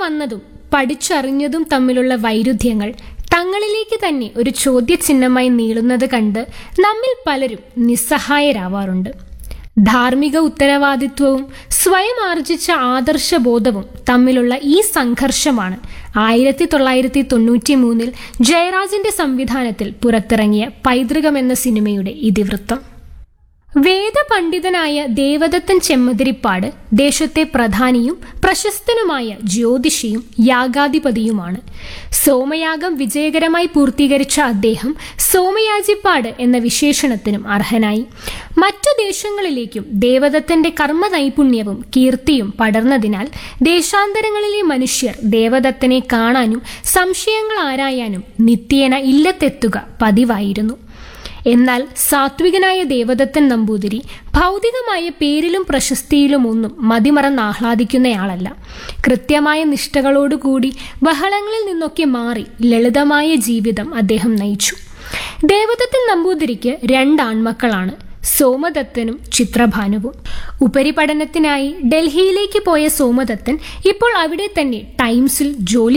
വന്നതും പഠിച്ചറിഞ്ഞതും തമ്മിലുള്ള വൈരുദ്ധ്യങ്ങൾ തങ്ങളിലേക്ക് തന്നെ ഒരു ചോദ്യചിഹ്നമായി നീളുന്നത് കണ്ട് നമ്മിൽ പലരും നിസ്സഹായരാവാറുണ്ട് ധാർമ്മിക ഉത്തരവാദിത്വവും സ്വയം ആർജിച്ച ആദർശബോധവും തമ്മിലുള്ള ഈ സംഘർഷമാണ് ആയിരത്തി തൊള്ളായിരത്തി തൊണ്ണൂറ്റി മൂന്നിൽ ജയരാജന്റെ സംവിധാനത്തിൽ പുറത്തിറങ്ങിയ പൈതൃകം എന്ന സിനിമയുടെ ഇതിവൃത്തം വേദപണ്ഡിതനായ ദേവദത്തൻ ചെമ്മതിരിപ്പാട് ദേശത്തെ പ്രധാനിയും പ്രശസ്തനുമായ ജ്യോതിഷിയും യാഗാധിപതിയുമാണ് സോമയാഗം വിജയകരമായി പൂർത്തീകരിച്ച അദ്ദേഹം സോമയാജിപ്പാട് എന്ന വിശേഷണത്തിനും അർഹനായി മറ്റു ദേശങ്ങളിലേക്കും ദേവദത്തന്റെ കർമ്മ നൈപുണ്യവും കീർത്തിയും പടർന്നതിനാൽ ദേശാന്തരങ്ങളിലെ മനുഷ്യർ ദേവദത്തനെ കാണാനും സംശയങ്ങൾ ആരായാനും നിത്യേന ഇല്ലത്തെത്തുക പതിവായിരുന്നു എന്നാൽ സാത്വികനായ ദേവദത്തൻ നമ്പൂതിരി ഭൗതികമായ പേരിലും പ്രശസ്തിയിലും ഒന്നും മതിമറന്ന് ആഹ്ലാദിക്കുന്നയാളല്ല കൃത്യമായ നിഷ്ഠകളോടുകൂടി ബഹളങ്ങളിൽ നിന്നൊക്കെ മാറി ലളിതമായ ജീവിതം അദ്ദേഹം നയിച്ചു ദേവദത്തൻ നമ്പൂതിരിക്ക് രണ്ട് ആൺമക്കളാണ് സോമദത്തനും ചിത്രഭാനുവും ഉപരിപഠനത്തിനായി ഡൽഹിയിലേക്ക് പോയ സോമദത്തൻ ഇപ്പോൾ അവിടെ തന്നെ ടൈംസിൽ ജോലി